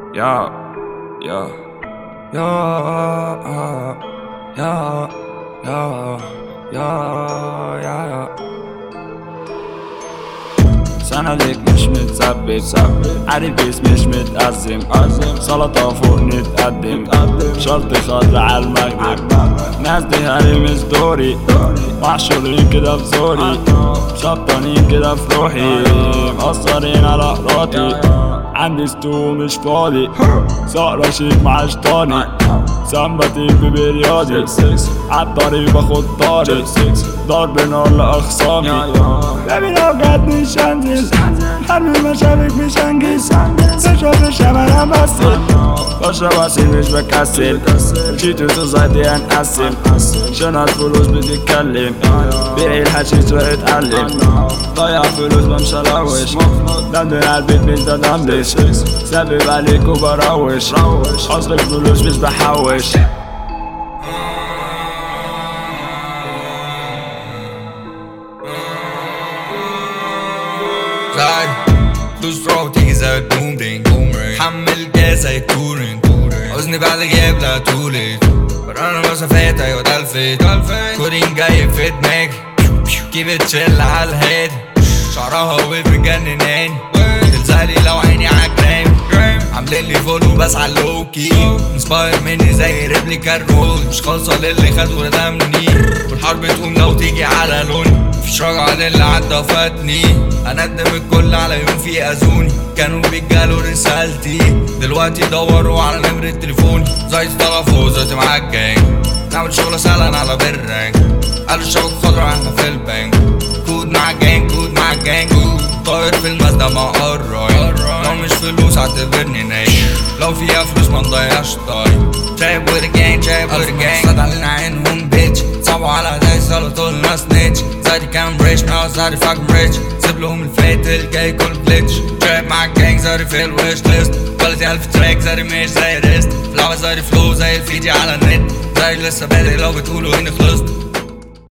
يا يا يا يا يا يا يا سنة ليك مش متثبت عريس مش متأزم سلطة فرن تقدم شرط خضر على المغرب ناس دي هاري مش دوري محشورين كده في زوري شبطانين كده في روحي مقصرين على قراطي عندي ستو مش فاضي سهرة شيك مع شطاني سمبتي ببرياضي عالطريق باخد طاري ضرب نار لأخصامي بابي لو جت مش هنزل حرمي مشابك مش هنجز بشرب الشام انا بمثل بشرب عصير مش بكسل جيت وسوسايتي هنقسم شنط فلوس بتتكلم بيع الحشيش واتعلم ضيع فلوس بمشي اروش دندن على البيت مش بدمدش سبب عليك وبروش اصرف فلوس مش بحوش زايد فلوس تروح وتيجي زي البومرينج حمل جاز زي التورينج حزني بعد غياب لا تولد برانا مسافات ايوه دلفت كورين جاي في دماغي كيف تشيل على الهيد شعرها ويف مجنناني تلزقلي لو عيني عجباني عاملين لي فولو بس على اللوكي انسباير مني زي ريبليكا الرول مش خالصة للي خد وردمني والحرب تقوم لو تيجي على لوني مفيش رجعة للي عدى فاتني اندم الكل على يوم في اذوني كانوا بيجالوا رسالتي دلوقتي دوروا على نمرة تليفوني زي طرفوا زي مع الجانج نعمل شغل سهلا على بالرانك قالوا الشبكة خضرا احنا في البنك كود مع الجانج كود مع الجانج طاير في المزدة مع قراي لو مش فلوس اعتبرني نايم لو فيها فلوس ما نضيعش طايم شايب وذ جانج شايب وذ جانج صد علينا عينهم بيتش صعبوا على زي سلطوا لنا سنيتش زادي كام ريتش ناو زادي فاكم ريتش سيب لهم الفيت الجاي كل جليتش شايب مع الجانج زادي في الويش ليست كواليتي ألف تراك زادي مش زي ريست في لعبة زادي فلو زي الفيديو على النت زي لسه بادئ لو بتقولوا اني خلصت